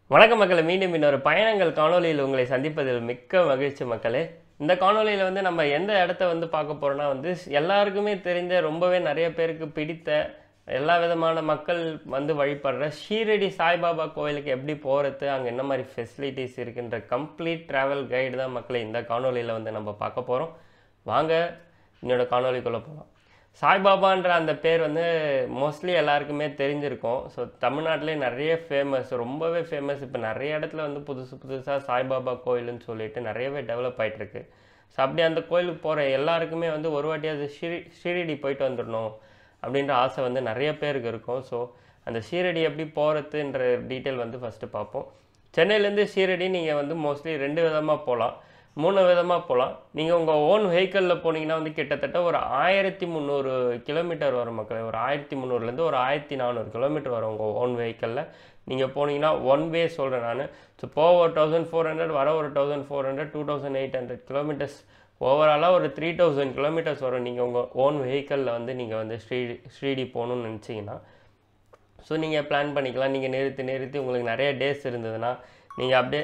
வணக்கம் மக்களே மீண்டும் இன்னொரு பயணங்கள் காணொளியில் உங்களை சந்திப்பதில் மிக்க மகிழ்ச்சி மக்களே இந்த காணொளியில் வந்து நம்ம எந்த இடத்த வந்து பார்க்க போறோம்னா வந்து எல்லாருக்குமே தெரிந்த ரொம்பவே நிறைய பேருக்கு பிடித்த எல்லா விதமான மக்கள் வந்து வழிபடுற ஷீரடி சாய்பாபா கோயிலுக்கு எப்படி போகிறது அங்கே என்ன மாதிரி ஃபெசிலிட்டிஸ் இருக்குன்ற கம்ப்ளீட் ட்ராவல் கைடு தான் மக்களை இந்த காணொளியில் வந்து நம்ம பார்க்க போகிறோம் வாங்க என்னோட காணொளிக்குள்ளே போகலாம் சாய்பாபான்ற அந்த பேர் வந்து மோஸ்ட்லி எல்லாருக்குமே தெரிஞ்சிருக்கும் ஸோ தமிழ்நாட்டிலே நிறைய ஃபேமஸ் ரொம்பவே ஃபேமஸ் இப்போ நிறைய இடத்துல வந்து புதுசு புதுசாக சாய்பாபா கோயிலுன்னு சொல்லிட்டு நிறையவே டெவலப் ஆயிட்டு இருக்கு ஸோ அப்படி அந்த கோயிலுக்கு போகிற எல்லாருக்குமே வந்து ஒரு வாட்டியாவது ஷிரி ஷீரடி போயிட்டு வந்துடணும் அப்படின்ற ஆசை வந்து நிறைய பேருக்கு இருக்கும் ஸோ அந்த ஷீரடி எப்படி போகிறதுன்ற டீட்டெயில் வந்து ஃபஸ்ட்டு பார்ப்போம் சென்னையிலேருந்து ஷீரடி நீங்கள் வந்து மோஸ்ட்லி ரெண்டு விதமாக போகலாம் மூணு விதமாக போகலாம் நீங்கள் உங்கள் ஓன் வெஹிக்கிளில் போனீங்கன்னா வந்து கிட்டத்தட்ட ஒரு ஆயிரத்தி முந்நூறு கிலோமீட்டர் வரும் மக்களே ஒரு ஆயிரத்தி முந்நூறுலேருந்து ஒரு ஆயிரத்தி நானூறு கிலோமீட்டர் வரும் உங்கள் ஓன் வெஹிக்கிளில் நீங்கள் போனீங்கன்னா ஒன் வே சொல்கிறேன் நான் ஸோ போக ஒரு தௌசண்ட் ஃபோர் ஹண்ட்ரட் வர ஒரு thousand four hundred two thousand eight hundred kilometres ஓவராலாக ஒரு த்ரீ தௌசண்ட் கிலோமீட்டர்ஸ் வரும் நீங்கள் உங்கள் ஓன் வெஹிக்கிளில் வந்து நீங்கள் வந்து ஸ்ரீ ஸ்ரீடி போகணுன்னு நினச்சிங்கன்னா ஸோ நீங்கள் பிளான் பண்ணிக்கலாம் நீங்கள் நிறுத்தி நிறுத்தி உங்களுக்கு நிறைய டேஸ் இருந்ததுன்னா நீங்கள் அப்படியே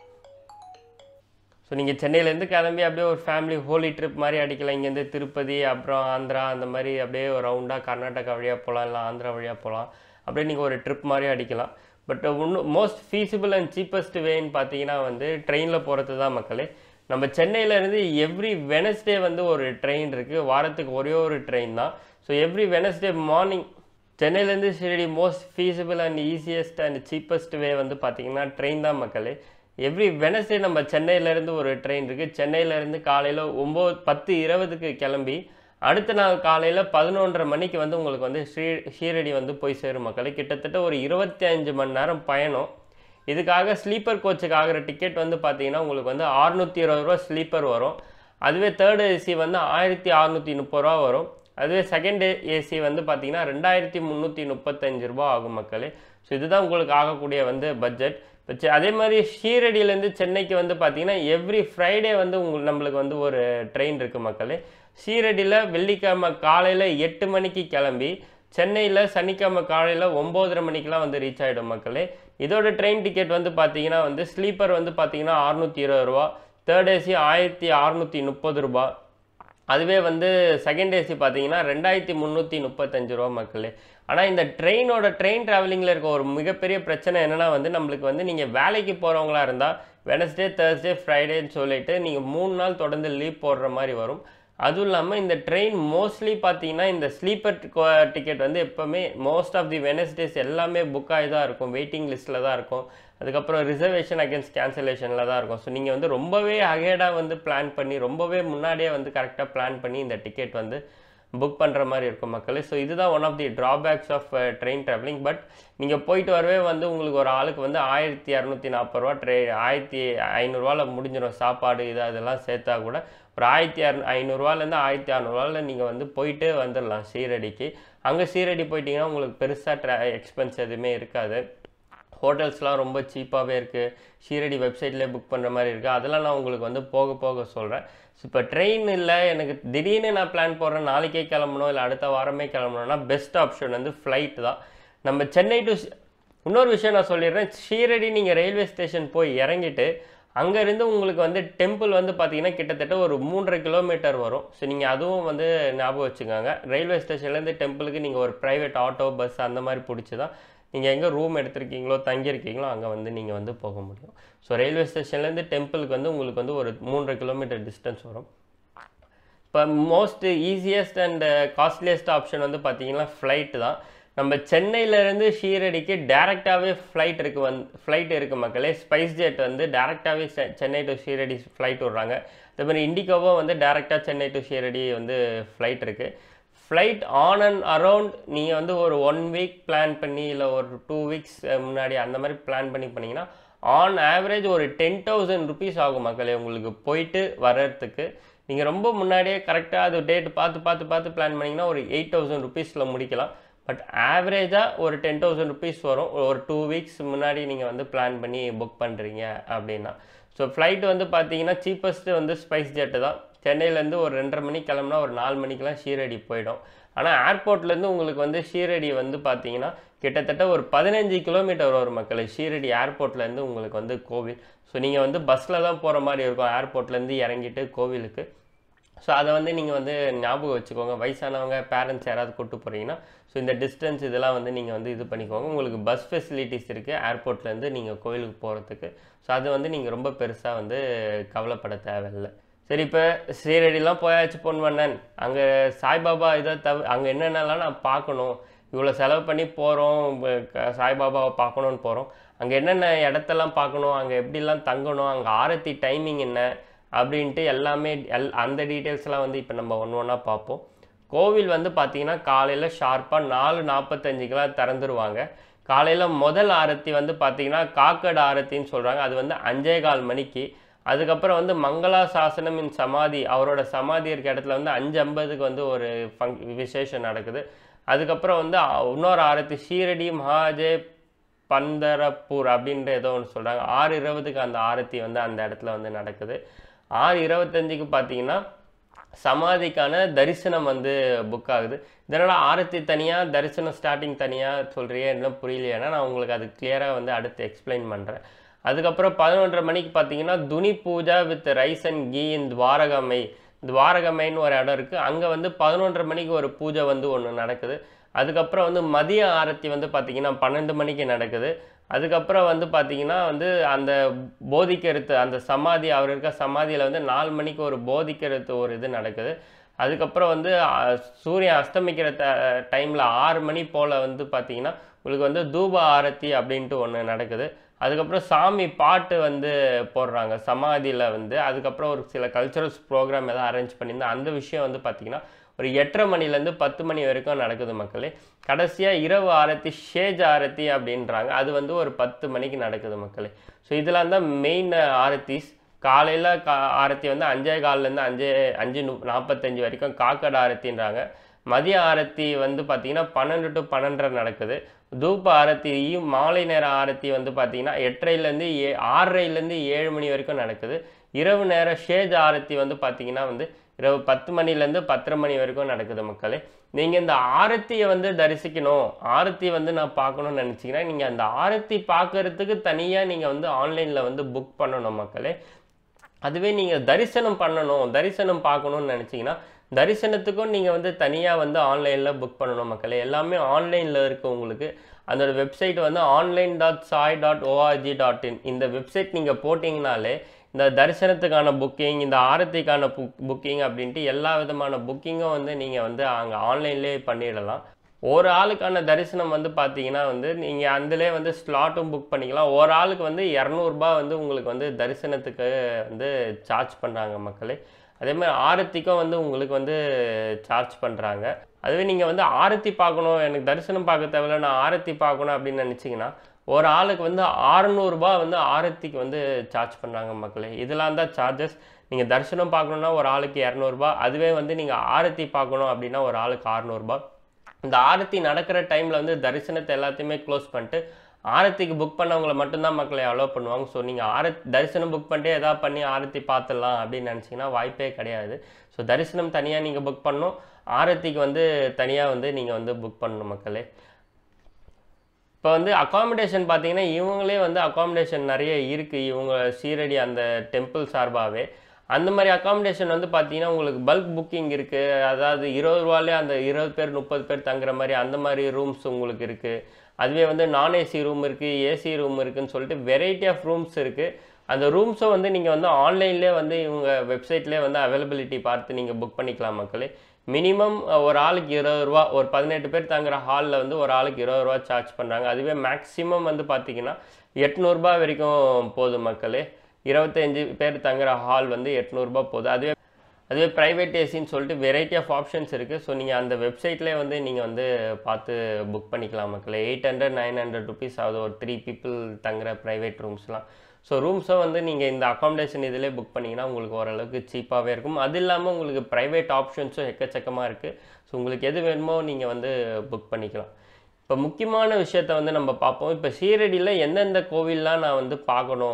ஸோ நீங்கள் சென்னையிலேருந்து கிளம்பி அப்படியே ஒரு ஃபேமிலி ஹோலி ட்ரிப் மாதிரி அடிக்கலாம் இங்கேருந்து திருப்பதி அப்புறம் ஆந்திரா அந்த மாதிரி அப்படியே ஒரு ரவுண்டாக கர்நாடகா வழியாக போகலாம் இல்லை ஆந்திரா வழியாக போகலாம் அப்படியே நீங்கள் ஒரு ட்ரிப் மாதிரி அடிக்கலாம் பட் இன்னும் மோஸ்ட் ஃபீஸிபிள் அண்ட் சீப்பஸ்ட் வேன்னு பார்த்தீங்கன்னா வந்து ட்ரெயினில் போகிறது தான் மக்களே நம்ம சென்னையிலேருந்து எவ்ரி வெனஸ்டே வந்து ஒரு ட்ரெயின் இருக்குது வாரத்துக்கு ஒரே ஒரு ட்ரெயின் தான் ஸோ எவ்ரி வெனஸ்டே மார்னிங் சென்னையிலேருந்து Shirdi most feasible and easiest and cheapest way வந்து பார்த்தீங்கன்னா ட்ரெயின் தான் மக்களே எவ்ரி வெனஸ்டே நம்ம சென்னையிலேருந்து ஒரு ட்ரெயின் இருக்குது சென்னையிலேருந்து காலையில் ஒம்பது பத்து இருபதுக்கு கிளம்பி அடுத்த நாள் காலையில் பதினொன்றரை மணிக்கு வந்து உங்களுக்கு வந்து ஸ்ரீ ஷீரடி வந்து போய் சேரும் மக்களே கிட்டத்தட்ட ஒரு இருபத்தி அஞ்சு மணி நேரம் பயணம் இதுக்காக ஸ்லீப்பர் கோச்சுக்கு ஆகிற டிக்கெட் வந்து பார்த்தீங்கன்னா உங்களுக்கு வந்து அறுநூற்றி இருபது ரூபா ஸ்லீப்பர் வரும் அதுவே தேர்ட் ஏசி வந்து ஆயிரத்தி அறநூற்றி முப்பது ரூபா வரும் அதுவே செகண்ட் ஏசி வந்து பார்த்தீங்கன்னா ரெண்டாயிரத்தி முந்நூற்றி முப்பத்தஞ்சு ரூபா ஆகும் மக்களே ஸோ இதுதான் உங்களுக்கு ஆகக்கூடிய வந்து பட்ஜெட் வச்சு அதே மாதிரி ஷீரடியிலேருந்து சென்னைக்கு வந்து பார்த்தீங்கன்னா எவ்ரி ஃப்ரைடே வந்து உங்களுக்கு நம்மளுக்கு வந்து ஒரு ட்ரெயின் இருக்குது மக்களே ஷீரடியில் வெள்ளிக்கிழமை காலையில் எட்டு மணிக்கு கிளம்பி சென்னையில் சனிக்கிழமை காலையில் ஒம்போதரை மணிக்கெலாம் வந்து ரீச் ஆகிடும் மக்களே இதோட ட்ரெயின் டிக்கெட் வந்து பார்த்தீங்கன்னா வந்து ஸ்லீப்பர் வந்து பார்த்தீங்கன்னா அறுநூற்றி இருபது ரூபா தேர்ட் ஏசி ஆயிரத்தி அறநூற்றி முப்பது ரூபா அதுவே வந்து செகண்ட் ஏசி பார்த்தீங்கன்னா ரெண்டாயிரத்தி முந்நூற்றி முப்பத்தஞ்சு ரூபா மக்களே ஆனால் இந்த ட்ரெயினோட ட்ரெயின் ட்ராவலிங்கில் இருக்க ஒரு மிகப்பெரிய பிரச்சனை என்னென்னா வந்து நம்மளுக்கு வந்து நீங்கள் வேலைக்கு போகிறவங்களா இருந்தால் வெனஸ்டே தேர்ஸ்டே ஃப்ரைடேன்னு சொல்லிட்டு நீங்கள் மூணு நாள் தொடர்ந்து லீவ் போடுற மாதிரி வரும் அதுவும் இல்லாமல் இந்த ட்ரெயின் மோஸ்ட்லி பார்த்தீங்கன்னா இந்த ஸ்லீப்பர் டிக்கெட் வந்து எப்போவுமே மோஸ்ட் ஆஃப் தி வெனஸ்டேஸ் எல்லாமே புக் ஆகி தான் இருக்கும் வெயிட்டிங் லிஸ்ட்டில் தான் இருக்கும் அதுக்கப்புறம் ரிசர்வேஷன் அகேன்ஸ்ட் கேன்சலேஷனில் தான் இருக்கும் ஸோ நீங்கள் வந்து ரொம்பவே அகேடாக வந்து பிளான் பண்ணி ரொம்பவே முன்னாடியே வந்து கரெக்டாக பிளான் பண்ணி இந்த டிக்கெட் வந்து புக் பண்ணுற மாதிரி இருக்கும் மக்களே ஸோ இதுதான் one of the drawbacks of train travelling but நீங்கள் போயிட்டு வரவே வந்து உங்களுக்கு ஒரு ஆளுக்கு வந்து ஆயிரத்தி இரநூத்தி நாற்பது ரூபா ட்ரெ ஆயிரத்தி ஐநூறுரூவாவில் முடிஞ்சிடும் சாப்பாடு இது அதெல்லாம் சேர்த்தா கூட ஒரு ஆயிரத்தி அற ஐநூறுரூவாலேருந்து ஆயிரத்தி அறநூறுவாவில் நீங்கள் வந்து போயிட்டு வந்துடலாம் சீரடிக்கு அங்கே சீரடி போயிட்டீங்கன்னா உங்களுக்கு பெருசாக ட்ரா எக்ஸ்பென்ஸ் எதுவுமே இருக்காது ஹோட்டல்ஸ்லாம் ரொம்ப சீப்பாகவே இருக்குது ஷீரடி வெப்சைட்லேயே புக் பண்ணுற மாதிரி இருக்குது அதெல்லாம் நான் உங்களுக்கு வந்து போக போக சொல்கிறேன் ஸோ இப்போ ட்ரெயின் இல்லை எனக்கு திடீர்னு நான் பிளான் போடுறேன் நாளைக்கே கிளம்பணும் இல்லை அடுத்த வாரமே கிளம்பணும்னா பெஸ்ட் ஆப்ஷன் வந்து ஃப்ளைட் தான் நம்ம சென்னை டு இன்னொரு விஷயம் நான் சொல்லிடுறேன் ஷீரடி நீங்கள் ரயில்வே ஸ்டேஷன் போய் இறங்கிட்டு அங்கேருந்து உங்களுக்கு வந்து டெம்பிள் வந்து பார்த்தீங்கன்னா கிட்டத்தட்ட ஒரு மூன்றரை கிலோமீட்டர் வரும் ஸோ நீங்கள் அதுவும் வந்து ஞாபகம் வச்சுக்கோங்க ரயில்வே ஸ்டேஷன்லேருந்து டெம்பிளுக்கு நீங்கள் ஒரு ப்ரைவேட் ஆட்டோ பஸ் அந்த மாதிரி பிடிச்சி தான் நீங்கள் எங்கே ரூம் எடுத்திருக்கீங்களோ தங்கியிருக்கீங்களோ அங்கே வந்து நீங்கள் வந்து போக முடியும் ஸோ ரயில்வே ஸ்டேஷன்லேருந்து டெம்பிளுக்கு வந்து உங்களுக்கு வந்து ஒரு மூன்றரை கிலோமீட்டர் டிஸ்டன்ஸ் வரும் இப்போ most easiest and costliest option வந்து பார்த்தீங்கன்னா ஃப்ளைட் தான் நம்ம சென்னையிலேருந்து ஷீரடிக்கு டேரெக்டாகவே ஃப்ளைட் இருக்குது வந் ஃப்ளைட் இருக்குது மக்களே ஸ்பைஸ் ஜெட் வந்து டேரெக்டாகவே சென்னை டு ஷீரடி ஃப்ளைட் விட்றாங்க அதே மாதிரி இண்டிகோவும் வந்து டேரெக்டாக சென்னை டு ஷீரடி வந்து ஃப்ளைட் இருக்குது ஃப்ளைட் ஆன் அண்ட் அரவுண்ட் நீங்கள் வந்து ஒரு ஒன் வீக் பிளான் பண்ணி இல்லை ஒரு டூ வீக்ஸ் முன்னாடி அந்த மாதிரி பிளான் பண்ணி பண்ணிங்கன்னா ஆன் ஆவரேஜ் ஒரு டென் தௌசண்ட் ருபீஸ் ஆகும் மக்களே உங்களுக்கு போயிட்டு வர்றதுக்கு நீங்கள் ரொம்ப முன்னாடியே கரெக்டாக அது டேட் பார்த்து பார்த்து பார்த்து பிளான் பண்ணிங்கன்னா ஒரு எயிட் தௌசண்ட் ருபீஸில் முடிக்கலாம் பட் ஆவரேஜாக ஒரு டென் தௌசண்ட் ருபீஸ் வரும் ஒரு டூ வீக்ஸ் முன்னாடி நீங்கள் வந்து பிளான் பண்ணி புக் பண்ணுறீங்க அப்படின்னா ஸோ ஃப்ளைட் வந்து பார்த்தீங்கன்னா சீப்பஸ்ட்டு வந்து ஸ்பைஸ் ஜெட்டு தான் சென்னையிலேருந்து ஒரு ரெண்டரை மணிக்கு கிளம்புனா ஒரு நாலு மணிக்கெலாம் ஷீரடி போயிடும் ஆனால் ஏர்போர்ட்லேருந்து உங்களுக்கு வந்து ஷீரடி வந்து பார்த்தீங்கன்னா கிட்டத்தட்ட ஒரு பதினஞ்சு கிலோமீட்டர் வரும் மக்களை ஷீரடி ஏர்போர்ட்லேருந்து உங்களுக்கு வந்து கோவில் ஸோ நீங்கள் வந்து பஸ்ஸில் தான் போகிற மாதிரி இருக்கும் ஏர்போர்ட்லேருந்து இறங்கிட்டு கோவிலுக்கு ஸோ அதை வந்து நீங்கள் வந்து ஞாபகம் வச்சுக்கோங்க வயசானவங்க பேரண்ட்ஸ் யாராவது கூட்டு போகிறீங்கன்னா ஸோ இந்த டிஸ்டன்ஸ் இதெல்லாம் வந்து நீங்கள் வந்து இது பண்ணிக்கோங்க உங்களுக்கு பஸ் ஃபெசிலிட்டிஸ் இருக்குது ஏர்போர்ட்லேருந்து நீங்கள் கோயிலுக்கு போகிறதுக்கு ஸோ அது வந்து நீங்கள் ரொம்ப பெருசாக வந்து கவலைப்பட தேவையில்லை சரி இப்போ சீரடிலாம் போயாச்சு பொன்வண்ணன் அங்கே சாய்பாபா இதை தவிர அங்கே என்னென்னலாம் நான் பார்க்கணும் இவ்வளோ செலவு பண்ணி போகிறோம் சாய்பாபாவை பார்க்கணுன்னு போகிறோம் அங்கே என்னென்ன இடத்தெல்லாம் பார்க்கணும் அங்கே எப்படிலாம் தங்கணும் அங்கே ஆரத்தி டைமிங் என்ன அப்படின்ட்டு எல்லாமே எல் அந்த டீட்டெயில்ஸ்லாம் வந்து இப்போ நம்ம ஒன்று ஒன்றா பார்ப்போம் கோவில் வந்து பார்த்தீங்கன்னா காலையில் ஷார்ப்பாக நாலு நாற்பத்தஞ்சுக்கெலாம் திறந்துருவாங்க காலையில் முதல் ஆரத்தி வந்து பார்த்தீங்கன்னா காக்கட் ஆரத்தின்னு சொல்கிறாங்க அது வந்து அஞ்சே கால் மணிக்கு அதுக்கப்புறம் வந்து மங்களா சாசனம் இன் சமாதி அவரோட சமாதி இருக்க இடத்துல வந்து அஞ்சு ஐம்பதுக்கு வந்து ஒரு ஃபங் விசேஷம் நடக்குது அதுக்கப்புறம் வந்து அ- இன்னொரு ஆரத்தி ஷீரடி மகாஜே பந்தரப்பூர் அப்படின்ற ஏதோ ஒன்று சொல்கிறாங்க ஆறு இருபதுக்கு அந்த ஆரத்தி வந்து அந்த இடத்துல வந்து நடக்குது ஆறு இருபத்தஞ்சுக்கு பார்த்தீங்கன்னா சமாதிக்கான தரிசனம் வந்து புக் ஆகுது இதனால் ஆரத்தி தனியாக தரிசனம் ஸ்டார்டிங் தனியாக சொல்கிறியே என்ன புரியலையானா நான் உங்களுக்கு அது கிளியராக வந்து அடுத்து எக்ஸ்பிளைன் பண்ணுறேன் அதுக்கப்புறம் பதினொன்றரை மணிக்கு பார்த்தீங்கன்னா dhuni puja with rice and ghee in Dwarkamai துவாரகமைன்னு ஒரு இடம் இருக்குது அங்கே வந்து பதினொன்றரை மணிக்கு ஒரு பூஜை வந்து ஒன்று நடக்குது அதுக்கப்புறம் வந்து மதிய ஆரத்தி வந்து பார்த்தீங்கன்னா பன்னெண்டு மணிக்கு நடக்குது அதுக்கப்புறம் வந்து பார்த்தீங்கன்னா வந்து அந்த போதிக்கருத்து அந்த சமாதி அவர் இருக்க சமாதியில் வந்து நாலு மணிக்கு ஒரு போதிக்கருத்து ஒரு இது நடக்குது அதுக்கப்புறம் வந்து அ, சூரியன் அஸ்தமிக்கிற ட டைமில் ஆறு மணி போல் வந்து பார்த்தீங்கன்னா உங்களுக்கு வந்து தூப ஆரத்தி அப்படின்ட்டு ஒன்று நடக்குது அதுக்கப்புறம் சாமி பாட்டு வந்து போடுறாங்க சமாதியில் வந்து அதுக்கப்புறம் ஒரு சில கல்ச்சுரல்ஸ் ப்ரோக்ராம் எதாவது அரேஞ்ச் பண்ணியிருந்தா அந்த விஷயம் வந்து பார்த்திங்கன்னா ஒரு எட்டரை மணிலேருந்து பத்து மணி வரைக்கும் நடக்குது மக்களே கடைசியாக இரவு ஆரத்தி ஷேஜ் ஆரத்தி அப்படின்றாங்க அது வந்து ஒரு பத்து மணிக்கு நடக்குது மக்களே ஸோ இதெல்லாம் தான் மெயின் ஆரத்திஸ் காலையில் கா ஆரத்தி வந்து அஞ்சே கால்லேருந்து அஞ்சே அஞ்சு நு நாற்பத்தஞ்சு வரைக்கும் காக்கடை ஆரத்தின்றாங்க மதிய ஆரத்தி வந்து பார்த்திங்கன்னா பன்னெண்டு டு பன்னெண்டரை நடக்குது தூப ஆரத்தியும் மாலை நேர ஆரத்தி வந்து பார்த்திங்கன்னா எட்டரைலேருந்து ஏ ஆறரைலேருந்து ஏழு மணி வரைக்கும் நடக்குது இரவு நேர ஷேஜ் ஆரத்தி வந்து பார்த்திங்கன்னா வந்து இரவு பத்து மணிலேருந்து பத்தரை மணி வரைக்கும் நடக்குது மக்களே நீங்கள் இந்த ஆரத்தியை வந்து தரிசிக்கணும் ஆரத்தி வந்து நான் பார்க்கணும்னு நினச்சிங்கன்னா நீங்கள் அந்த ஆரத்தி பார்க்கறதுக்கு தனியாக நீங்கள் வந்து ஆன்லைனில் வந்து புக் பண்ணணும் மக்களே அதுவே நீங்கள் தரிசனம் பண்ணணும் தரிசனம் பார்க்கணும்னு நினச்சிங்கன்னா தரிசனத்துக்கும் நீங்கள் வந்து தனியாக வந்து ஆன்லைனில் புக் பண்ணணும் மக்களே எல்லாமே ஆன்லைனில் இருக்குது உங்களுக்கு அதோட வெப்சைட் வந்து online dot Sai dot ORG dot in இந்த வெப்சைட் நீங்கள் போட்டிங்கனாலே இந்த தரிசனத்துக்கான புக்கிங் இந்த ஆரத்திக்கான புக் புக்கிங் அப்படின்ட்டு எல்லா விதமான புக்கிங்கும் வந்து நீங்கள் வந்து அங்கே ஆன்லைன்லேயே பண்ணிடலாம் ஒரு ஆளுக்கான தரிசனம் வந்து பார்த்தீங்கன்னா வந்து நீங்கள் அதிலே வந்து ஸ்லாட்டும் புக் பண்ணிக்கலாம் ஒரு ஆளுக்கு வந்து இரநூறுபா வந்து உங்களுக்கு வந்து தரிசனத்துக்கு வந்து சார்ஜ் பண்ணுறாங்க மக்களே அதே மாதிரி ஆரத்திக்கும் வந்து உங்களுக்கு வந்து சார்ஜ் பண்ணுறாங்க அதுவே நீங்கள் வந்து ஆரத்தி பார்க்கணும் எனக்கு தரிசனம் பார்க்க தேவையில்ல நான் ஆரத்தி பார்க்கணும் அப்படின்னு நினச்சிங்கன்னா ஒரு ஆளுக்கு வந்து 600 ரூபாய் வந்து ஆரத்திக்கு வந்து சார்ஜ் பண்ணுறாங்க மக்களே இதெல்லாம் தான் சார்ஜஸ் நீங்கள் தரிசனம் பார்க்கணுன்னா ஒரு ஆளுக்கு இரநூறுபா அதுவே வந்து நீங்கள் ஆரத்தி பார்க்கணும் அப்படின்னா ஒரு ஆளுக்கு 600 ரூபாய் இந்த ஆரத்தி நடக்கிற டைமில் வந்து தரிசனத்தை எல்லாத்தையுமே க்ளோஸ் பண்ணிட்டு ஆரத்திக்கு புக் பண்ணவங்கள மட்டும்தான் மக்களை அலோவ் பண்ணுவாங்க ஸோ நீங்கள் ஆரத் தரிசனம் புக் பண்ணிட்டு எதாவது பண்ணி ஆரத்தி பார்த்துடலாம் அப்படின்னு நினச்சிங்கன்னா வாய்ப்பே கிடையாது ஸோ தரிசனம் தனியாக நீங்கள் புக் பண்ணணும் ஆரத்திக்கு வந்து தனியாக வந்து நீங்கள் வந்து புக் பண்ணணும் மக்களே இப்போ வந்து அகாமடேஷன் பார்த்தீங்கன்னா இவங்களே வந்து அகாமடேஷன் நிறைய இருக்குது இவங்க சீரடி அந்த டெம்பிள் சார்பாகவே அந்த மாதிரி அகாமடேஷன் வந்து பார்த்தீங்கன்னா உங்களுக்கு பல்க் புக்கிங் இருக்குது அதாவது இருபது ரூபாலே அந்த இருபது பேர் முப்பது பேர் தங்குற மாதிரி அந்த மாதிரி ரூம்ஸ் உங்களுக்கு இருக்குது அதுவே வந்து நான் ஏசி ரூம் இருக்குது ஏசி ரூம் இருக்குன்னு சொல்லிட்டு வெரைட்டி ஆஃப் ரூம்ஸ் இருக்குது அந்த ரூம்ஸும் வந்து நீங்கள் வந்து ஆன்லைன்லேயே வந்து இவங்க வெப்சைட்லேயே வந்து அவைலபிலிட்டி பார்த்து நீங்கள் புக் பண்ணிக்கலாம் மக்களே மினிமம் ஒரு ஆளுக்கு இருபது ரூபா ஒரு பதினெட்டு பேர் தங்குற ஹாலில் வந்து ஒரு ஆளுக்கு இருபது ரூபா சார்ஜ் பண்ணுறாங்க அதுவே மேக்ஸிமம் வந்து பார்த்தீங்கன்னா எட்நூறுபா வரைக்கும் போதும் மக்களே இருபத்தஞ்சு பேர் தங்குற ஹால் வந்து எட்நூறுபா போகுது அதுவே அதுவே ப்ரைவேட் ஏசின்னு சொல்லிட்டு வெரைட்டி ஆஃப் ஆப்ஷன்ஸ் இருக்குது ஸோ நீங்கள் அந்த வெப்சைட்லேயே வந்து நீங்கள் வந்து பார்த்து புக் பண்ணிக்கலாம் மக்களே eight hundred nine hundred rupees ஆகுது ஒரு த்ரீ பீப்புள் தங்குற ப்ரைவேட் ரூம்ஸ்லாம் ஸோ ரூம்ஸும் வந்து நீங்கள் இந்த அகாமடேஷன் இதிலே புக் பண்ணிங்கன்னா உங்களுக்கு ஓரளவுக்கு சீப்பாகவே இருக்கும் அது இல்லாமல் உங்களுக்கு ப்ரைவேட் ஆப்ஷன்ஸும் எக்கச்சக்கமாக இருக்குது ஸோ உங்களுக்கு எது வேணுமோ நீங்கள் வந்து புக் பண்ணிக்கலாம் இப்போ முக்கியமான விஷயத்த வந்து நம்ம பார்ப்போம் இப்போ ஷீரடியில் எந்தெந்த கோவில்லாம் நான் வந்து பார்க்கணும்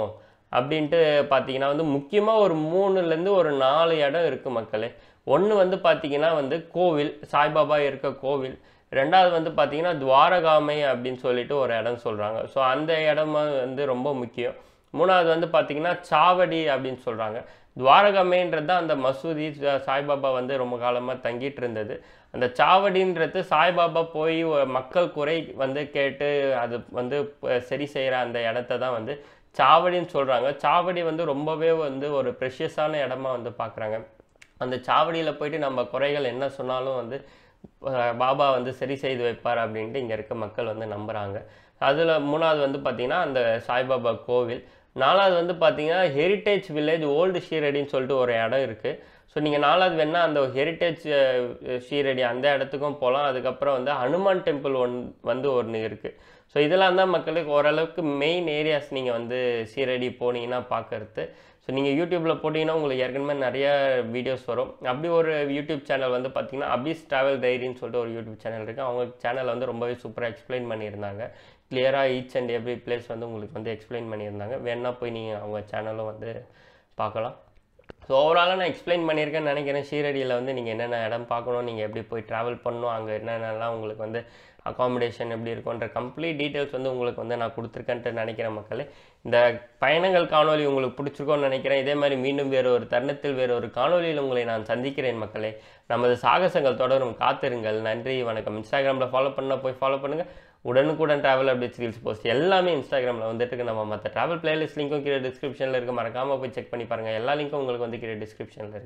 அப்படின்ட்டு பார்த்தீங்கன்னா வந்து முக்கியமாக ஒரு மூணுலேருந்து ஒரு நாலு இடம் இருக்குது மக்களே ஒன்று வந்து பார்த்தீங்கன்னா வந்து கோவில் சாய்பாபா இருக்க கோவில் ரெண்டாவது வந்து பார்த்தீங்கன்னா துவாரகாமை அப்படின்னு சொல்லிட்டு ஒரு இடம் சொல்கிறாங்க ஸோ அந்த இடமா வந்து ரொம்ப முக்கியம் மூணாவது வந்து பார்த்தீங்கன்னா சாவடி அப்படின்னு சொல்கிறாங்க துவாரகமேன்றது தான் அந்த மசூதி சா- சாய்பாபா வந்து ரொம்ப காலமாக தங்கிட்டு இருந்தது அந்த சாவடின்றது சாய்பாபா போய் ஒ- மக்கள் குறை வந்து கேட்டு அது வந்து ப- சரி செய்கிற அந்த இடத்த தான் வந்து சாவடின்னு சொல்கிறாங்க சாவடி வந்து ரொம்பவே வந்து ஒரு ப்ரெஷியஸான இடமா வந்து பார்க்குறாங்க அந்த சாவடியில் போயிட்டு நம்ம குறைகள் என்ன சொன்னாலும் வந்து அஹ், பாபா வந்து சரி செய்து வைப்பார் அப்படின்ட்டு இங்கே இருக்க மக்கள் வந்து நம்புகிறாங்க அதில் மூணாவது வந்து பார்த்திங்கன்னா அந்த சாய்பாபா கோவில் நாலாவது வந்து பார்த்தீங்கன்னா ஹெரிட்டேஜ் வில்லேஜ் ஓல்டு ஷீரடின்னு சொல்லிட்டு ஒரு இடம் இருக்குது ஸோ நீங்கள் நாலாவது வேணா அந்த ஹெரிட்டேஜ் ஷீரடி அந்த இடத்துக்கும் போகலாம் அதுக்கப்புறம் வந்து ஹனுமான் டெம்பிள் ஒன் வந்து ஒன்று இருக்குது ஸோ இதெல்லாம் தான் மக்களுக்கு ஓரளவுக்கு மெயின் ஏரியாஸ் நீங்கள் வந்து ஷீரடி போனீங்கன்னா பார்க்கறது ஸோ நீங்கள் யூடியூப்பில் போட்டிங்கன்னா உங்களுக்கு ஏற்கனவே நிறைய வீடியோஸ் வரும் அப்படி ஒரு யூடியூப் சேனல் வந்து பார்த்தீங்கன்னா அபிஸ் ட்ராவல் டைரின்னு சொல்லிட்டு ஒரு யூடியூப் சேனல் இருக்குது அவங்க சேனல் வந்து ரொம்பவே சூப்பராக எக்ஸ்பிளைன் பண்ணியிருந்தாங்க கிளியராக ஈச் அண்ட் எவ்ரி பிளேஸ் வந்து உங்களுக்கு வந்து எக்ஸ்பிளைன் பண்ணியிருந்தாங்க வேணா போய் நீங்கள் அவங்க சேனலும் வந்து பார்க்கலாம் ஸோ ஓவராலாக நான் எக்ஸ்பிளைன் பண்ணியிருக்கேன்னு நினைக்கிறேன் ஷீரடியில் வந்து நீங்கள் என்னென்ன இடம் பார்க்கணும் நீங்கள் எப்படி போய் ட்ராவல் பண்ணணும் அங்கே என்னென்னலாம் உங்களுக்கு வந்து அகாமடேஷன் எப்படி இருக்குன்ற கம்ப்ளீட் டீட்டெயில்ஸ் வந்து உங்களுக்கு வந்து நான் கொடுத்துருக்கேன்ட்டு நினைக்கிறேன் மக்களே இந்த பயணங்கள் காணொளி உங்களுக்கு பிடிச்சிருக்கோன்னு நினைக்கிறேன் இதே மாதிரி மீண்டும் வேறு ஒரு தருணத்தில் வேறு ஒரு காணொளியில் உங்களை நான் சந்திக்கிறேன் மக்களே நமது சாகசங்கள் தொடரும் காத்திருங்கள் நன்றி வணக்கம் இன்ஸ்டாகிராமில் ஃபாலோ பண்ணால் போய் ஃபாலோ பண்ணுங்கள் உடனுக்குடன் ட்ராவல் அப்டேட்ஸ் ரீல்ஸ் போஸ்ட் எல்லாமே இன்ஸ்டாகிராமில் வந்துட்டு இருக்கு நம்ம மற்ற ட்ராவல் பிளேலிஸ்ட் லிங்க்கும் கீழே டிஸ்கிரிப்ஷனில் இருக்க மறக்காமல் போய் செக் பண்ணி பாருங்கள் எல்லா லிங்க்கும் உங்களுக்கு வந்து கீழே டிஸ்கிரிப்ஷனில் இருக்குது